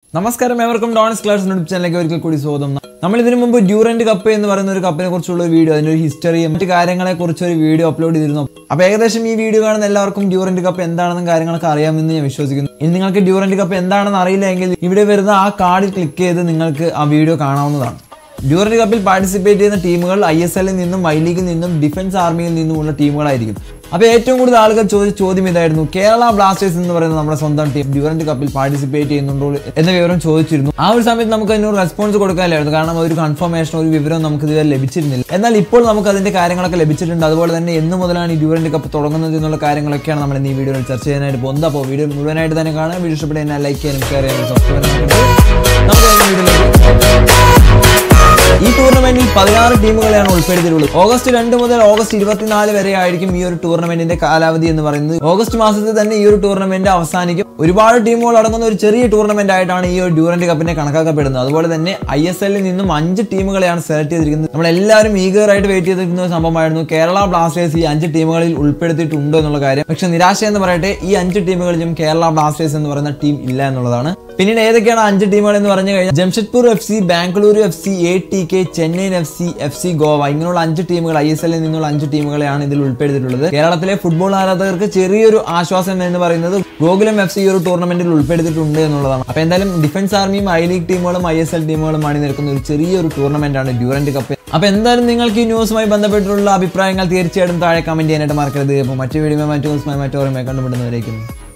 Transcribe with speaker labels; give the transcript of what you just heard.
Speaker 1: നമസ്കാരം ഏവർക്കും dawns class YouTube ചാനലിലേക്ക് ഒരിക്കൽ കൂടി സ്വാഗതം നമ്മൾ ഇതിനു മുമ്പ് ഡ്യൂറന്റ് കപ്പ് എന്ന് പറയുന്ന ഒരു കപ്പിനെ കുറിച്ചുള്ള ഒരു വീഡിയോ അതിന്റെ ഒരു ഹിസ്റ്ററിയും മറ്റു കാര്യങ്ങളെ കുറിച്ച് ഒരു വീഡിയോ അപ്ലോഡ് ചെയ്തിരുന്നു അപ്പോൾ ഏകദേശം ഈ വീഡിയോ കാണുന്ന എല്ലാവർക്കും ഡ്യൂറന്റ് കപ്പ് എന്താണെന്നും കാര്യങ്ങളൊക്കെ അറിയാമെന്ന് ഞാൻ വിശ്വസിക്കുന്നു ഇനി നിങ്ങൾക്ക് ഡ്യൂറന്റ് കപ്പ് എന്താണെന്ന് അറിയില്ല എങ്കിൽ ഇവിടെ വരുന്ന ആ കാർഡിൽ ക്ലിക്ക് ചെയ്ത് നിങ്ങൾക്ക് ആ വീഡിയോ കാണാവുന്നതാണ് ഡ്യൂറന്റ് കപ്പിൽ പാർട്ടിസിപ്പേറ്റ് ചെയ്യുന്ന ടീമുകൾ ഐ എസ് എല്ലിൽ നിന്നും ഐ ലീഗിൽ നിന്നും ഡിഫൻസ് ആർമിയിൽ നിന്നുമുള്ള ടീമുകളായിരിക്കും അപ്പോൾ ഏറ്റവും കൂടുതൽ ആളുകൾ ചോദിച്ച ചോദ്യം ഇതായിരുന്നു കേരള ബ്ലാസ്റ്റേഴ്സ് എന്ന് പറയുന്ന നമ്മുടെ സ്വന്തം ടീം ഡ്യൂറന്റ് കപ്പിൽ പാർട്ടിസിപ്പേറ്റ് ചെയ്യുന്നുണ്ടോ എന്ന വിവരം ചോദിച്ചിരുന്നു ആ ഒരു സമയത്ത് നമുക്ക് അതിനൊരു റെസ്പോൺസ് കൊടുക്കാനില്ലായിരുന്നു കാരണം ഒരു കൺഫർമേഷൻ ഒരു വിവരം നമുക്ക് ഇതുവരെ ലഭിച്ചിരുന്നില്ല എന്നാൽ ഇപ്പോൾ നമുക്ക് അതിന്റെ കാര്യങ്ങളൊക്കെ ലഭിച്ചിട്ടുണ്ട് അതുപോലെ തന്നെ എന്ന് മുതലാണ് ഈ ഡ്യൂറന്റ് കപ്പ് തുടങ്ങുന്നത് എന്നുള്ള കാര്യങ്ങളൊക്കെയാണ് നമ്മൾ ഇന്ന് ഈ വീഡിയോയിൽ ചർച്ച ചെയ്യാനായിട്ട് പോകുന്നത് അപ്പോൾ വീഡിയോ മുഴുവനായിട്ട് തന്നെ കാണാൻ വീഡിയോ ഇഷ്ടപ്പെട്ട എന്നെ ലൈക്ക് ചെയ്യാനും ഷെയർ ചെയ്യാനും സബ്സ്ക്രൈബ് ചെയ്യാനും നമുക്ക് വീഡിയോയിലേക്ക് ഈ ടൂർണമെന്റിൽ പതിനാറ് ടീമുകളെയാണ് ഉൾപ്പെടുത്തിയിട്ടുള്ളത് ഓഗസ്റ്റ് രണ്ട് മുതൽ ഓഗസ്റ്റ് ഇരുപത്തിനാല് വരെ ആയിരിക്കും ഈ ഒരു ടൂർണമെന്റിന്റെ കാലാവധി എന്ന് പറയുന്നത് ഓഗസ്റ്റ് മാസത്തിൽ തന്നെ ഈ ഒരു ടൂർണമെന്റ് അവസാനിക്കും ഒരുപാട് ടീമുകൾ അടങ്ങുന്ന ഒരു ചെറിയ ടൂർണമെന്റ് ആയിട്ടാണ് ഈ ഒരു ഡ്യൂറന്റ് കപ്പിനെ കണക്കാക്കപ്പെടുന്നത് അതുപോലെ തന്നെ ഐ എസ് എല്ലിൽ നിന്നും അഞ്ച് ടീമുകളെയാണ് സെലക്ട് ചെയ്തിരിക്കുന്നത് നമ്മൾ എല്ലാവരും ഈഗർ ആയിട്ട് വെയിറ്റ് ചെയ്തിരിക്കുന്ന ഒരു സംഭവമായിരുന്നു കേരള ബ്ലാസ്റ്റേഴ്സ് ഈ അഞ്ച് ടീമുകളിൽ ഉൾപ്പെടുത്തിയിട്ടുണ്ടോ എന്നുള്ള കാര്യം പക്ഷെ നിരാശ എന്ന് പറയട്ടെ ഈ അഞ്ച് ടീമുകളിലും കേരള ബ്ലാസ്റ്റേഴ്സ് എന്ന് പറയുന്ന ടീം ഇല്ല എന്നുള്ളതാണ് പിന്നീട് ഏതൊക്കെയാണ് അഞ്ച് ടീമുകൾ എന്ന് പറഞ്ഞു കഴിഞ്ഞാൽ Jamshedpur F C Bengaluru F C A T K Chennaiyin F C F C Goa ഇങ്ങനെയുള്ള അഞ്ച് ടീമുകൾ ഐ എസ് എല്ലിൽ നിന്നുള്ള അഞ്ച് ടീമുകളെയാണ് ഇതിൽ ഉൾപ്പെടുത്തിയിട്ടുള്ളത് കേരളത്തിലെ ഫുട്ബോൾ ആരാധകർക്ക് ചെറിയൊരു ആശ്വാസം എന്ന് പറയുന്നത് ഗോകുലം എഫ് സി ഈ ഒരു ടൂർണമെന്റിൽ ഉൾപ്പെടുത്തിയിട്ടുണ്ട് എന്നുള്ളതാണ് അപ്പൊ എന്തായാലും ഡിഫൻസ് ആർമിയും ഐ ലീഗ് ടീമുകളും ഐ എസ് എൽ ടീമുകളും അണിനിരക്കുന്ന ഒരു ചെറിയൊരു ടൂർണമെന്റ് ആണ് ഡ്യൂറന്റ് കപ്പ് അപ്പൊ എന്തായാലും നിങ്ങൾക്ക് ഈ ന്യൂസുമായി ബന്ധപ്പെട്ടുള്ള അഭിപ്രായങ്ങൾ തീർച്ചയായിട്ടും താഴെ കമന്റ് ചെയ്യാനായിട്ട് മറക്കരുത് അപ്പോൾ മറ്റു വീഡിയോ മറ്റു ന്യൂസുമായി മറ്റോറുമായി കണ്ടുപിടുന്നവരേക്കും